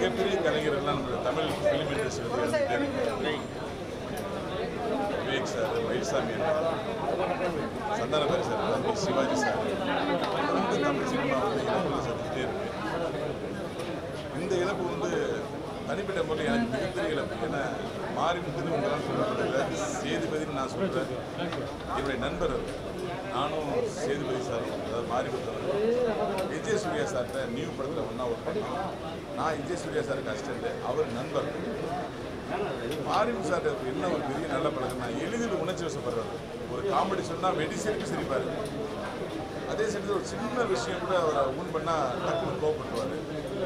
மிகப்பெரிய கலைஞர்கள்லாம் நம்ம Tamil film industry வந்து இருந்துகிட்டே இருக்கு விவேக் சார் மயில்சாமி அண்ணன், சந்தானபாரி சார் தம்பி சிவாஜி சார் தொடர்ந்து தமிழ் சினிமா வந்து இழப்புகளை சந்திச்சுட்டே இருக்கு இந்த இழப்பு வந்து தனிப்பட்ட முறையில் எனக்கு மிகப்பெரிய இழப்பு ஏன்னா மாறிமுத்துன்னு உங்களால் சொல்லப்படல சேதுபதினு நான் சொல்கிறேன் என்னுடைய நண்பர் அவர். நானும் சேதுபதி சார் அதாவது மாரிமுத்து அவர். விஜய் சூர்யா சார்கிட்ட நியூ படத்தில் ஒன்றா ஒர்க் பண்ணோம் நான் விஜய் சூர்யா சாருக்கு அசிஸ்டன்ட் அவர் நண்பர் மாரிமுத்து சார் என்ன ஒரு பெரிய நல்ல பழக்கம்னா எளிதில் உணர்ச்சி வசப்படுறாரு ஒரு காமெடி சொன்னால் வெடி சிரிப்பு சிரிப்பார் அதே சமயத்தில் ஒரு சின்ன விஷயம் கூட அவரை ஊன் பண்ணால் டக்குனு கோவப்படுவார்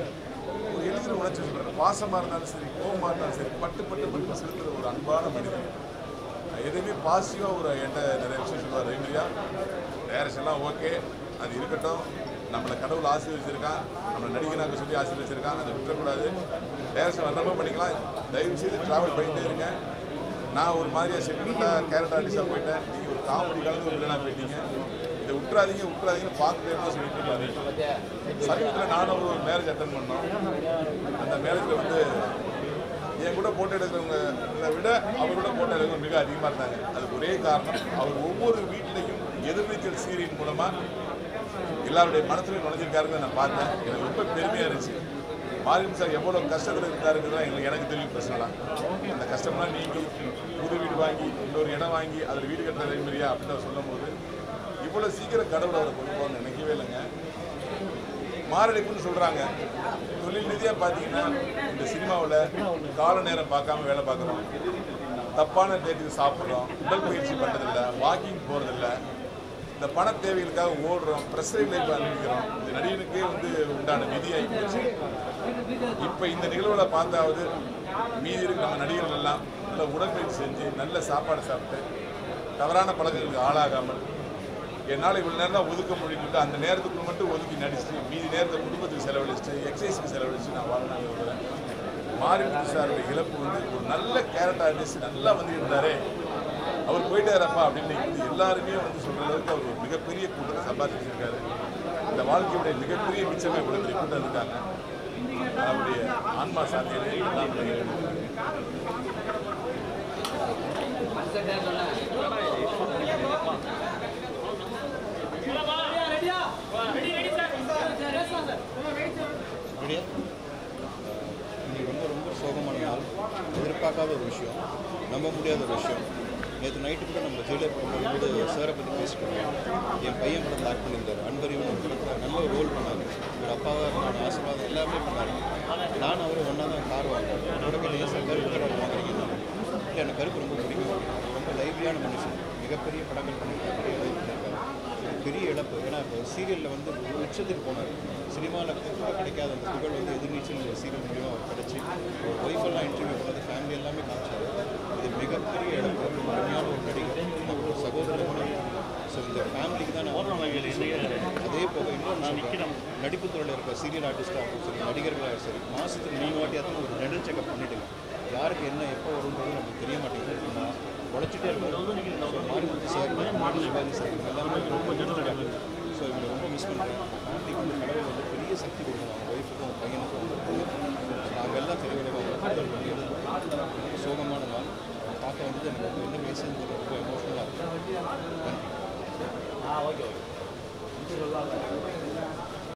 ஒரு எளிதில் உணர்ச்சி வசப்படுறாரு பாசமாக இருந்தாலும் சரி கோபமாக இருந்தாலும் சரி பட்டு பட்டு பட்டு செலுத்துகிற ஒரு அன்பான மனிதன் எதுவுமே பாசிட்டிவாக ஒரு என்கிட்ட நிறைய விஷயம் சொல்லுவார் ரைமியா டேரக்ஷன்லாம் ஓகே அது இருக்கட்டும் நம்மளை கடவுள் ஆசீர்வதிச்சிருக்கான் நம்மளை நடிகனாக சொல்லி ஆசீர்வதிச்சிருக்கான் அதை விட்டுறக்கூடாது டேரக்ஷன் வந்தப்போ பண்ணிக்கலாம் தயவு செய்து ட்ராவல் பண்ணிட்டே இருங்க நான் ஒரு மாதிரியாக செட்டிலாக கேரட் ஆர்டிஸ்டாக போயிட்டேன் நீங்கள் ஒரு காமெடி கலந்து ஒரு வில்லனாக போயிட்டீங்க இதை விட்டுறாதீங்க விட்டுறாதீங்கன்னு பார்த்துட்டே சொல்லிட்டு இருந்தாரு சமீபத்தில் நானும் ஒரு மேரேஜ் அட்டன் பண்ணோம் அந்த மேரேஜில் வந்து என் கூட போட்டோ எடுக்கிறவங்களை விட அவரோட போட்டோ எடுக்கிறவங்க மிக அதிகமாக இருந்தாங்க அதுக்கு ஒரே காரணம் அவர் ஒவ்வொரு வீட்லையும் எதிர்நீச்சல் சீரியல் மூலமாக எல்லாருடைய மனசுலையும் நுழைஞ்சிருக்காருன்னு நான் பார்த்தேன் எனக்கு ரொம்ப பெருமையாக இருந்துச்சு மாரியம் சார் எவ்வளோ கஷ்டத்தில் இருந்தாருங்கிறதா எங்களுக்கு எனக்கு தெரியும் பர்சனலாக அந்த கஷ்டம்லாம் நீங்கி புது வீடு வாங்கி இன்னொரு இடம் வாங்கி அதில் வீடு கட்டுற லைமரியா அப்படின்னு அவர் சொல்லும்போது இவ்வளோ சீக்கிரம் கடவுள் அவரை கொண்டு போகணும்னு நினைக்கவே இல்லைங்க மாரடைப்புன்னு சொல்கிறாங்க தொழில் ரீதியாக பார்த்தீங்கன்னா இந்த சினிமாவில் கால நேரம் பார்க்காம வேலை பார்க்குறோம் தப்பான டேட்டுக்கு சாப்பிட்றோம் உடல் பயிற்சி பண்ணுறதில்ல வாக்கிங் போகிறதில்ல இந்த பண தேவைகளுக்காக ஓடுறோம் ப்ரெஷர் லைஃப் அனுப்பிக்கிறோம் இந்த நடிகனுக்கே வந்து உண்டான விதி ஆகி போச்சு இப்போ இந்த நிகழ்வில் பார்த்தாவது மீதி இருக்க நம்ம நடிகர்கள் எல்லாம் நல்ல உடற்பயிற்சி செஞ்சு நல்ல சாப்பாடு சாப்பிட்டு தவறான பழக்கங்களுக்கு ஆளாகாமல் என்னால் இவ்வளோ நேரம் தான் ஒதுக்க முடியும்ட்டு அந்த நேரத்துக்கு மட்டும் ஒதுக்கி நடிச்சுட்டு மீதி நேரத்தை குடும்பத்துக்கு செலவழிச்சுட்டு எக்ஸசைஸ்க்கு செலவழிச்சு நான் வாழணும் விரும்புகிறேன் மாரிமுத்து சாருடைய இழப்பு வந்து ஒரு நல்ல கேரக்டர் ஆர்டிஸ்ட் நல்லா வந்து இருந்தாரே அவர் போயிட்டாரப்பா அப்படின்னு வந்து எல்லாருமே வந்து சொல்கிற அளவுக்கு அவர் ஒரு மிகப்பெரிய கூட்டத்தை சம்பாதிச்சிருக்காரு இந்த வாழ்க்கையுடைய மிகப்பெரிய மிச்சமே கொடுத்துரு கூட்டம் இருக்காங்க அவருடைய ஆன்மா சாத்தியமே எல்லாம் ரெடியா இன்னைக்கு ரொம்ப ரொம்ப சோகமான நாள் எதிர்பார்க்காத ஒரு விஷயம் நம்ப முடியாத ஒரு விஷயம் நேற்று நைட்டு கூட நம்ம ஜெயிலர் போகும்போது சாரை பற்றி பேசிட்டு இருந்தோம். என் பையன் படத்தில் ஆக்ட் பண்ணியிருந்தார் அன்பறிவு ஒரு படத்தில் நல்ல ஒரு ரோல் பண்ணார் ஒரு அப்பாவாக இருந்தாலும் ஆசீர்வாதம் எல்லாமே பண்ணார் நானும் அவரும் ஒன்றா தான் கார் வாங்கினோம் என்னோட கேட்டீங்க சார் கருப்பு கடவுள் வாங்குறீங்க இல்லை எனக்கு கருப்பு ரொம்ப பிடிக்கும் ரொம்ப லைவ்லியான மனுஷன் மிகப்பெரிய படங்கள் பண்ணியிருக்காரு நிறைய லைவ் பண்ணியிருக்காரு பெரிய இழப்பு ஏன்னா இப்போ சீரியலில் வந்து ஒரு உச்சத்துக்கு போனார் சினிமாவில் கிடைக்காத அந்த புகழ் வந்து எதிர்நீச்சல் ஒரு சீரியல் மூலியமாக அவர் கிடச்சி ஒரு ஒய்ஃபெல்லாம் இன்டர்வியூ பண்ணது ஃபேமிலி எல்லாமே காமிச்சார் இது மிகப்பெரிய இழப்பு ரொம்ப அருமையான ஒரு நடிகர் நம்ம ஒரு சகோதரர் ஸோ இந்த ஃபேமிலிக்கு தான் நான் அதே போக இன்னொரு நடிப்பு துறையில் இருக்கிற சீரியல் ஆர்டிஸ்டாகவும் சரி நடிகர்களாக சரி மாதத்துக்கு மூணு வாட்டி அத்தனை ஒரு நெடல் செக்அப் பண்ணிட்டுங்க யாருக்கு என்ன எப்போ வரும்ன்றது நமக்கு தெரிய மாட்டேங்குது நான் உழைச்சிட்டே இருக்கோம் ஸோ மாரிமுத்து சார் மாடி சிவாஜி சார் இவங்க எல்லாமே ரொம்ப நிறுத்திட்டாங்க ஸோ இவங்களை ரொம்ப மிஸ் பண்ணுறேன் ஃபேமிலிக்கு வந்து கடவுள் வந்து பெரிய சக்தி கொடுக்கணும் அவங்க ஒய்ஃபுக்கும் அவங்க பையனுக்கும் அவங்க நாங்கள் எல்லாம் தெளிவாக கூடுதல் பண்ணி ரொம்ப சோகமான நாள் பார்க்க வந்து எனக்கு வந்து என்ன பேசுறது ரொம்ப எமோஷனலாக இருக்கும் நன்றி